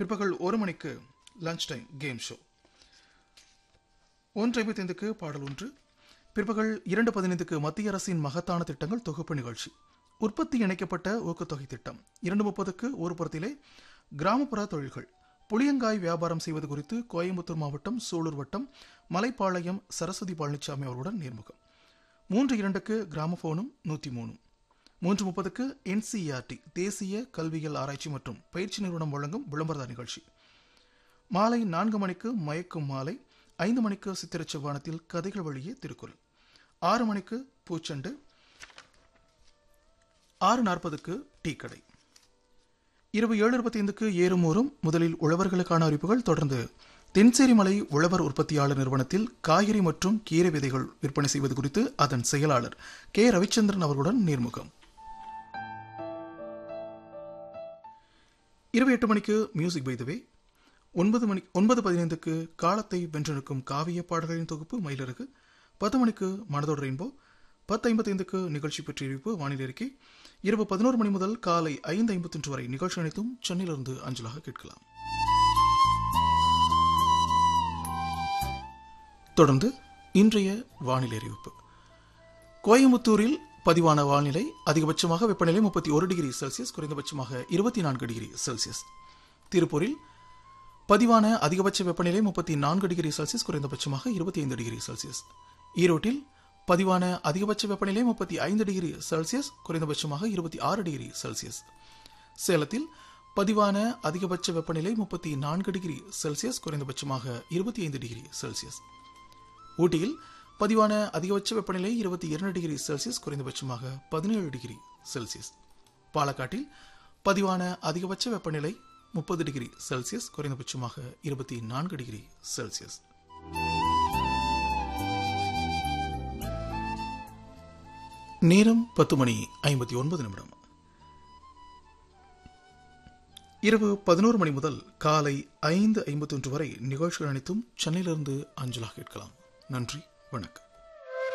பிற்பகல் ஒரு மணிக்கு லஞ்ச் டைம் கேம் ஷோ ஒன்று ஐம்பத்தைந்துக்கு பாடல் ஒன்று பிற்பகல் இரண்டு பதினைந்துக்கு மத்திய அரசின் மகத்தான திட்டங்கள் தொகுப்பு நிகழ்ச்சி உற்பத்தி இணைக்கப்பட்ட ஊக்கத்தொகை திட்டம் இரண்டு முப்பதுக்கு ஒரு புறத்திலே கிராமப்புற தொழில்கள் புளியங்காய் வியாபாரம் செய்வது குறித்து கோயம்புத்தூர் மாவட்டம் சூலூர் வட்டம் மலைப்பாளையம் சரஸ்வதி பழனிசாமி அவர்களுடன் நேர்முகம் மூன்று இரண்டுக்கு கிராமபோனும் நூற்றி மூணும் மூன்று முப்பதுக்கு என்சிஆர்டி தேசிய கல்வியியல் ஆராய்ச்சி மற்றும் பயிற்சி நிறுவனம் வழங்கும் விளம்பரதார் நிகழ்ச்சி மாலை நான்கு மணிக்கு மயக்கும் மாலை ஐந்து மணிக்கு சித்திரச் செவ்வானத்தில் கதைகள் வழியே திருக்குறள் ஆறு மணிக்கு பூச்செண்டு ஆறு நாற்பதுக்கு டீ கடை இரவு ஏழு இருபத்தைந்துக்கு ஏறுமூறும் முதலில் உழவர்களுக்கான அறிவிப்புகள் தொடர்ந்து தென்சேரிமலை உழவர் உற்பத்தியாளர் நிறுவனத்தில் காய்கறி மற்றும் கீரை விதைகள் விற்பனை செய்வது குறித்து அதன் செயலாளர் கே ரவிச்சந்திரன் அவர்களுடன் நேர்முகம் இரவு எட்டு மணிக்கு மியூசிக் பைதவே ஒன்பது மணி ஒன்பது பதினைந்துக்கு காலத்தை வென்றெடுக்கும் காவிய பாடல்களின் தொகுப்பு மயிலருக்கு பத்து மணிக்கு மனதோடு ரெயின்போ பத்து ஐம்பத்தைந்துக்கு நிகழ்ச்சி பற்றிய அறிவிப்பு வானிலை அறிக்கை இரவு பதினோரு மணி முதல் காலை ஐந்து ஐம்பத்தொன்று வரை நிகழ்ச்சி அனைத்தும் சென்னையிலிருந்து அஞ்சலாக கேட்கலாம் தொடர்ந்து இன்றைய வானிலை அறிவிப்பு கோயம்புத்தூரில் பதிவான வானிலை அதிகபட்சமாக வெப்பநிலை முப்பத்தி ஒரு டிகிரி செல்சியஸ் குறைந்தபட்சமாக இருபத்தி நான்கு டிகிரி செல்சியஸ் திருப்பூரில் பதிவான அதிகபட்ச வெப்பநிலை முப்பத்தி நான்கு டிகிரி செல்சியஸ் குறைந்தபட்சமாக இருபத்தி ஐந்து டிகிரி செல்சியஸ் ஈரோட்டில் பதிவான அதிகபட்ச வெப்பநிலை முப்பத்தி ஐந்து டிகிரி செல்சியஸ் குறைந்தபட்சமாக இருபத்தி ஆறு டிகிரி செல்சியஸ் சேலத்தில் பதிவான அதிகபட்ச வெப்பநிலை முப்பத்தி நான்கு டிகிரி செல்சியஸ் குறைந்தபட்சமாக இருபத்தி ஐந்து டிகிரி செல்சியஸ் ஊட்டியில் பதிவான அதிகபட்ச வெப்பநிலை இருபத்தி இரண்டு டிகிரி செல்சியஸ் குறைந்தபட்சமாக பதினேழு டிகிரி செல்சியஸ் பாலக்காட்டில் பதிவான அதிகபட்ச வெப்பநிலை முப்பது டிகிரி செல்சியஸ் குறைந்தபட்சமாக இருபத்தி நான்கு டிகிரி செல்சியஸ் நேரம் பத்து மணி ஐம்பத்தி ஒன்பது நிமிடம் இரவு பதினோரு மணி முதல் காலை ஐந்து ஐம்பத்தி ஒன்று வரை நிகழ்ச்சிகள் அனைத்தும் சென்னையிலிருந்து அஞ்சலாக கேட்கலாம் நன்றி வணக்கம்